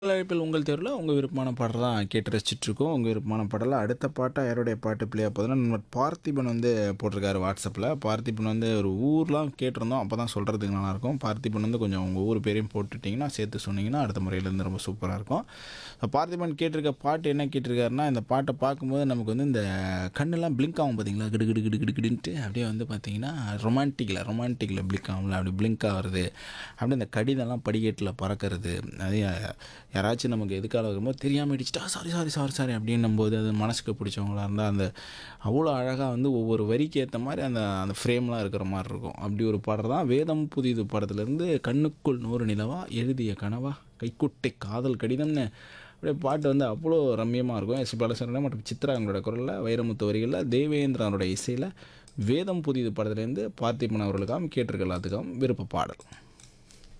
அழைப்பில் உங்கள் தேர்வில் உங்கள் விருப்பமான பாடல் தான் கேட்டு ரசிச்சிட்ருக்கோம் உங்கள் விருப்பமான பாடலில் அடுத்த பாட்டாக யாருடைய பாட்டு பிளே போதுன்னா நம்ம பார்த்திபன் வந்து போட்டிருக்காரு வாட்ஸ்அப்பில் பார்த்திபன் வந்து ஒரு ஊர்லாம் கேட்டிருந்தோம் அப்போ தான் சொல்கிறதுக்கு நல்லாயிருக்கும் பார்த்திபன் வந்து கொஞ்சம் உங்கள் ஊர் பேரையும் போட்டுட்டிங்கன்னா சேர்த்து சொன்னீங்கன்னா அடுத்த முறையிலேருந்து ரொம்ப சூப்பராக இருக்கும் இப்போ பார்த்திபன் கேட்டிருக்க பாட்டு என்ன கேட்டிருக்காருன்னா இந்த பாட்டை பார்க்கும்போது நமக்கு வந்து இந்த கண்ணெல்லாம் பிளிங்க் ஆகும் பார்த்தீங்களா கிடு கிடு கிடு கிடு கிடுன்ட்டு அப்படியே வந்து பார்த்தீங்கன்னா ரொமான்டிக்கில் ரொமான்டிக்கில் பிளிங்க் ஆகும்ல அப்படி பிளிங்க் ஆகிறது அப்படியே இந்த கடிதம்லாம் படிக்கட்டில் பறக்கிறது அதே யாராச்சும் நமக்கு எதுக்காக வரும்போது தெரியாமல் இடிச்சிட்டா சாரி சாரி சாரி சாரி அப்படின்னும் போது அது மனசுக்கு பிடிச்சவங்களா இருந்தால் அந்த அவ்வளோ அழகாக வந்து ஒவ்வொரு வரிக்கு ஏற்ற மாதிரி அந்த அந்த ஃப்ரேம்லாம் இருக்கிற மாதிரி இருக்கும் அப்படி ஒரு பாடல் தான் வேதம் புதிது படத்துலேருந்து கண்ணுக்குள் நூறு நிலவா எழுதிய கனவா கைக்குட்டை காதல் கடிதம்னு அப்படியே பாட்டு வந்து அவ்வளோ ரம்மியமாக இருக்கும் எஸ் பாலசரன் மற்றும் சித்ரா அவங்களோட குரலில் வைரமுத்து வரிகளில் தேவேந்திரனோட இசையில் வேதம் புதிது படத்துலேருந்து பார்த்திபன் அவர்களுக்காகவும் கேட்டிருக்க எல்லாத்துக்கும் விருப்ப பாடல்